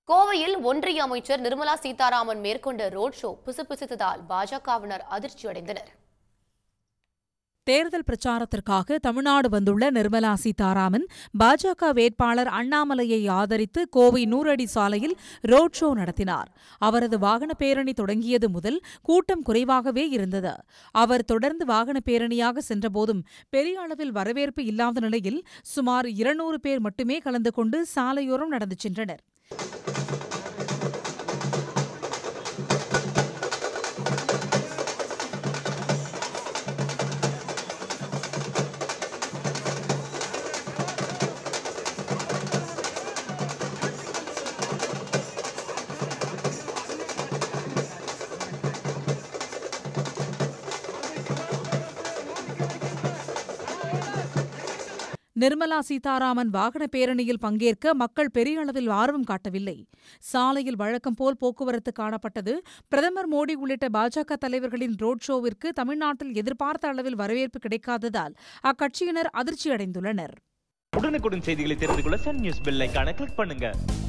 கோவையில் ஒன்றிய அமைச்சர் நிர்மலா சீதாராமன் மேற்கொண்ட ரோட் ஷோ பிசுபிசுத்ததால் பாஜகவினர் அதிர்ச்சியடைந்தனர் தேர்தல் பிரச்சாரத்திற்காக தமிழ்நாடு வந்துள்ள நிர்மலா சீதாராமன் பாஜக வேட்பாளர் அண்ணாமலையை ஆதரித்து கோவை நூறடி சாலையில் ரோட் ஷோ நடத்தினார் அவரது வாகன பேரணி தொடங்கியது முதல் கூட்டம் குறைவாகவே இருந்தது அவர் தொடர்ந்து வாகன பேரணியாக சென்றபோதும் பெரிய அளவில் வரவேற்பு இல்லாத நிலையில் சுமார் இருநூறு பேர் மட்டுமே கலந்து கொண்டு சாலையோரம் நடந்து சென்றனர் நிர்மலா சீதாராமன் வாகன பேரணியில் பங்கேற்க மக்கள் பெரிய அளவில் ஆர்வம் காட்டவில்லை சாலையில் வழக்கம் போல் போக்குவரத்து காணப்பட்டது பிரதமர் மோடி உள்ளிட்ட பாஜக தலைவர்களின் ரோட் ஷோவிற்கு தமிழ்நாட்டில் எதிர்பார்த்த அளவில் வரவேற்பு கிடைக்காததால் அக்கட்சியினர் அதிர்ச்சியடைந்துள்ளனர் உடனுக்குடன் செய்திகளை தெரிந்து கொள்ள சன் நியூஸ் பெல் ஐகானை கிளிக் பண்ணுங்க